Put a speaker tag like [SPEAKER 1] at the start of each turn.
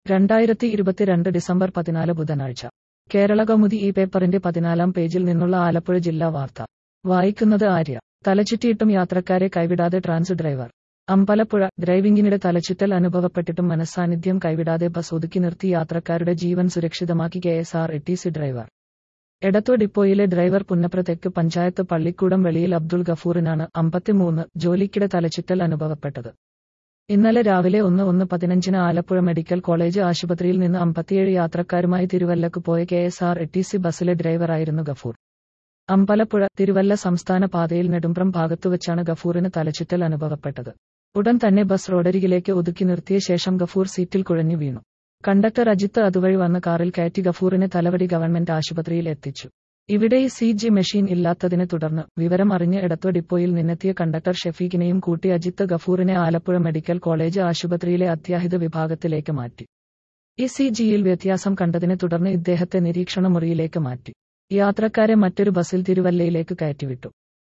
[SPEAKER 1] രണ്ടായിരത്തി ഇരുപത്തിരണ്ട് ഡിസംബർ പതിനാല് ബുധനാഴ്ച കേരള കൗമുദി ഈ പേപ്പറിന്റെ പതിനാലാം പേജിൽ നിന്നുള്ള ആലപ്പുഴ ജില്ലാ വാർത്ത വായിക്കുന്നത് ആര്യ തലചുറ്റിയിട്ടും യാത്രക്കാരെ കൈവിടാതെ ട്രാൻസ് ഡ്രൈവർ അമ്പലപ്പുഴ ഡ്രൈവിംഗിനിടെ തലചുറ്റൽ അനുഭവപ്പെട്ടിട്ടും മനസ്സാന്നിധ്യം കൈവിടാതെ ബസ് ഒതുക്കി നിർത്തി യാത്രക്കാരുടെ ജീവൻ സുരക്ഷിതമാക്കി K S R T C driver Edathua ഡിപ്പോയിലെ ഡ്രൈവർ പുന്നപ്ര തെക്ക് പഞ്ചായത്ത് പള്ളിക്കൂടം വെളിയിൽ അബ്ദുൾ ഗഫൂറിനാണ് അമ്പത്തിമൂന്ന് ജോലിക്കിടെ തലചുറ്റൽ അനുഭവപ്പെട്ടത് ഇന്നലെ രാവിലെ ഒന്ന് ഒന്ന് പതിനഞ്ചിന് ആലപ്പുഴ മെഡിക്കൽ കോളേജ് ആശുപത്രിയിൽ നിന്ന് അമ്പത്തിയേഴ് യാത്രക്കാരുമായി തിരുവല്ലക്ക് പോയ K S R T C ബസ്സിലെ ഡ്രൈവറായിരുന്നു ഗഫൂർ അമ്പലപ്പുഴ തിരുവല്ല സംസ്ഥാന പാതയിൽ നെടുമ്പ്രം ഭാഗത്തുവച്ചാണ് ഗഫൂറിന് തലചുറ്റൽ അനുഭവപ്പെട്ടത് ഉടൻ തന്നെ ബസ് റോഡരികിലേക്ക് ഒതുക്കി നിർത്തിയ ശേഷം ഗഫൂർ സീറ്റിൽ കുഴഞ്ഞു വീണു കണ്ടക്ടർ അജിത്ത് അതുവഴി വന്ന് കാറിൽ കയറ്റി ഗഫൂറിനെ തലവടി ഗവൺമെന്റ് ആശുപത്രിയിൽ എത്തിച്ചു ഇവിടെ ഈ സി ജി മെഷീൻ ഇല്ലാത്തതിനെ തുടർന്ന് വിവരം അറിഞ്ഞ് എടത്വ ഡിപ്പോയിൽ നിന്നെത്തിയ കണ്ടക്ടർ ഷെഫീഖിനെയും കൂട്ടി അജിത്ത് ഗഫൂറിനെ ആലപ്പുഴ മെഡിക്കൽ കോളേജ് ആശുപത്രിയിലെ അത്യാഹിത വിഭാഗത്തിലേക്ക് മാറ്റി ഇ സി ജിയിൽ വ്യത്യാസം കണ്ടതിനെ തുടർന്ന് ഇദ്ദേഹത്തെ നിരീക്ഷണ മുറിയിലേക്ക് മാറ്റി യാത്രക്കാരെ മറ്റൊരു ബസ്സിൽ തിരുവല്ലയിലേക്ക് കയറ്റിവിട്ടു